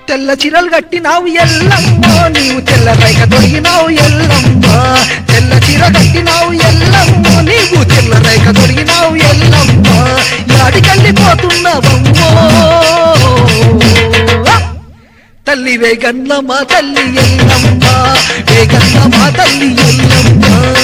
తెల్ల చీరలు కట్టినావు ఎల్లమ్మో నీవు తెల్ల రైక తొడిగినావు ఎల్లమ్మా తెల్ల చీర కట్టినావు ఎల్లమ్మో నీవు తెల్ల రైక తొడిగినావు ఎల్లమ్మా యాడికెళ్ళిపోతున్నావమ్మో తల్లి వేగన్న మా తల్లి ఎల్లమ్మ వేగన్న మా తల్లి ఎల్లమ్మ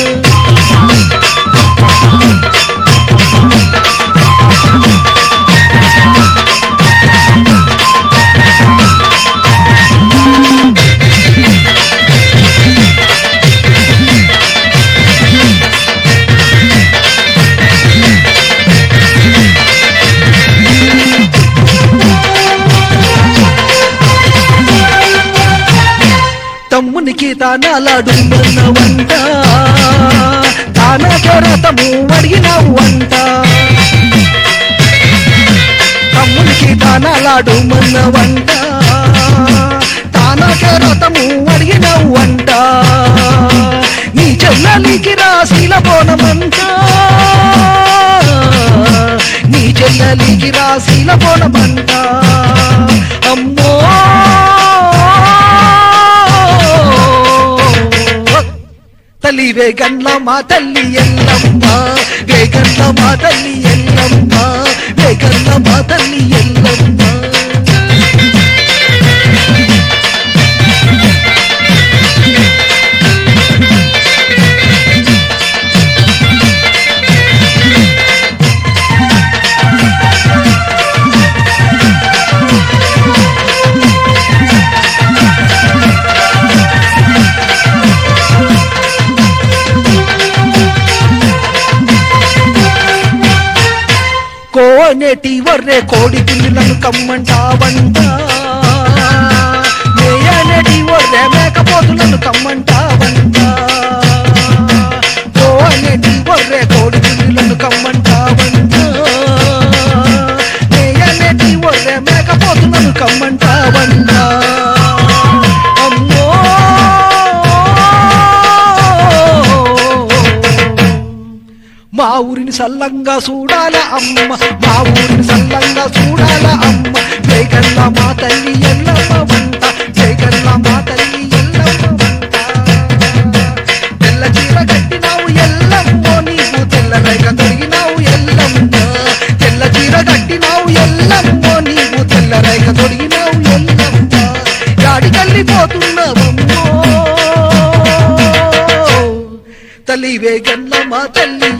తమ్మునికి తానాలాడు వంట తానా చోరతము అడిగినావు వంట తమ్మునికి తానాలాడు వంట తానా చోరతము అడిగినావు వంట నీ చెల్లలికి రాశీల బోనమంట నీ చెల్లలికి రాశీల బోనమంట అమ్మో తల్లి వేగన్ల మా తల్లి ఎల్లమ్మ వేగన్ల మా తల్లి ఎల్లమ్మ వేగన్ల మా తల్లి ఎల్లమ్మ కోనేటి వర్రే కోడి పిల్లులను కమ్మంటావంట మేయనేటి వర్రే మేకపోతులను కమ్మంటావంట కోనేటి వర్రే కోడి పిల్లులను కమ్మంటావంట మేయనేటి వర్రే మేకపోతులను కమ్మంటావంట అమ్మో మా ఊరిని సల్లంగా చూడాల అమ్మ మా ఊరిని సల్లంగా చూడాల అమ్మ జయగల్ల మా తల్లి ఎల్లమ్మ వంట జయగల్ల మా తల్లి ఎల్లమ్మ వంట తెల్ల చీర కట్టినావు ఎల్లమ్మో నీవు తెల్ల రేఖ తొడిగినావు ఎల్లమ్మ తెల్ల చీర కట్టినావు ఎల్లమ్మో నీవు తెల్ల రేఖ తొడిగినావు ఎల్లమ్మ యాడికెళ్ళిపోతున్నావమ్మో తల్లి వేగన్న మా తల్లి